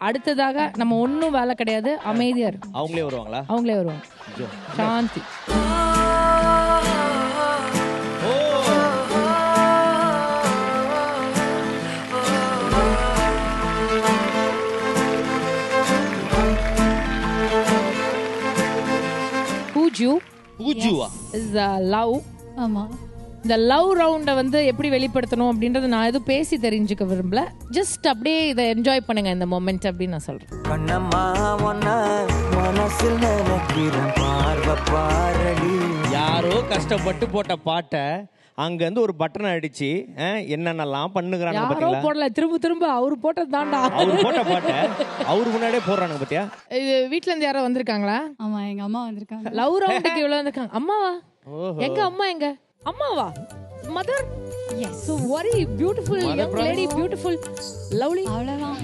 அடுத்ததாக நம்ம ஒன்றும் வேலை கிடையாது அமைதியா இருக்கும் அவங்களே வருவாங்களா அவங்களே வருவாங்க சாந்தி பூஜு பூஜுவா இஸ் லவ் ஆமா இந்த லவ் ரவுண்டை வந்து எப்படி வெளிப்படுத்தணும் அப்படின்றத நான் எதுவும் பேசி தெரிஞ்சுக்க விரும்பல ஜஸ்ட் அப்படியே இதை என்ஜாய் பண்ணுங்க இந்த மொமெண்ட் அப்படின்னு நான் சொல்றேன் கண்ணம்மா ஒன்ன மனசில் நினைக்கிறேன் பார்வை பாரடி யாரோ கஷ்டப்பட்டு போட்ட பாட்டை அங்க இருந்து ஒரு பட்டனை அடிச்சு அஹ், என்னென்னலாம் பண்ணுகிறாங்க யாரோ பாத்தீங்களா போடல திரும்ப திரும்ப அவரு போட்டது தாண்டா அவர் போட்ட பாட்டை அவர் முன்னாடியே போடுறானுங்க பாத்தியா இது வீட்ல இருந்து யாரோ வந்திருக்காங்களா ஆமா எங்க அம்மா வந்திருக்காங்க லவ் ரவுண்டுக்கு இவ்வளவு வந்திருக்காங்க அம்மாவா எங்க அம்மா எங்க அம்மாவா mother yes so very beautiful young lady beautiful lovely அவ்வளவுதான்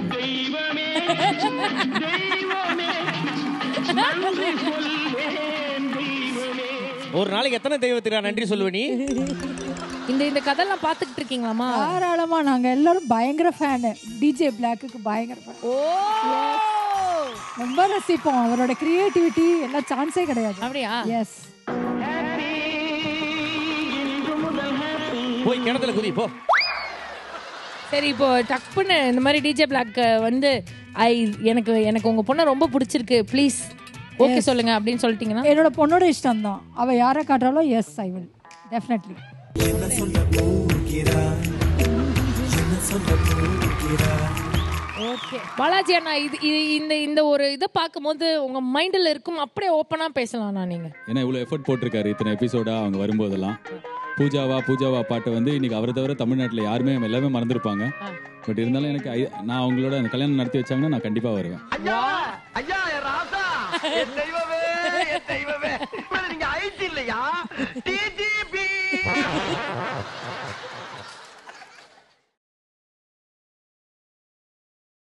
ஒரு நாளைக்கு எத்தனை தெய்வத்துக்கு நன்றி சொல்லுவ நீ இந்த இந்த கதையெல்லாம் பாத்துக்கிட்டு இருக்கீங்களாமா தாராளமா நாங்க எல்லாரும் பயங்கர ஃபேனு டிஜே பிளாக்குக்கு பயங்கர ஃபேன் ஓ ரொம்ப ரசிப்போம் அவரோட கிரியேட்டிவிட்டி எல்லாம் சான்ஸே கிடையாது அப்படியா எஸ் போய் கிணத்துல குதி போ சரி இப்போ டக்குன்னு இந்த மாதிரி டிஜே பிளாக் வந்து ஐ எனக்கு எனக்கு உங்க பொண்ணை ரொம்ப பிடிச்சிருக்கு ப்ளீஸ் ஓகே சொல்லுங்க அப்படின்னு சொல்லிட்டீங்கன்னா என்னோட பொண்ணோட இஷ்டம் தான் அவ யாரை காட்டுறாலோ yes I will definitely okay Balaji அண்ணா இது இது இந்த இந்த ஒரு இதை பார்க்கும்போது உங்க மைண்டில் இருக்கும் அப்படியே ஓப்பனா பேசலாம்ண்ணா நீங்க ஏன்னா இவ்வளோ எஃபர்ட் போட்டிருக்காரு இத்தனை எபிசோடா அவங்க வரும்போதெல்லாம் பூஜாவா பூஜாவா பாட்டை வந்து இன்னைக்கு அவரை தவிர தமிழ்நாட்டில் யாருமே எல்லாமே மறந்துருப்பாங்க பட் இருந்தாலும் எனக்கு ஐ- நான் அவங்களோட அந்த கல்யாணம் நடத்தி வச்சாங்கன்னா நான் கண்டிப்பாக வருவேன் ஐயா என் ராசா என் தெய்வமே என் தெய்வமே இனிமேல் நீங்க ஐடி இல்லையா டிஜிபி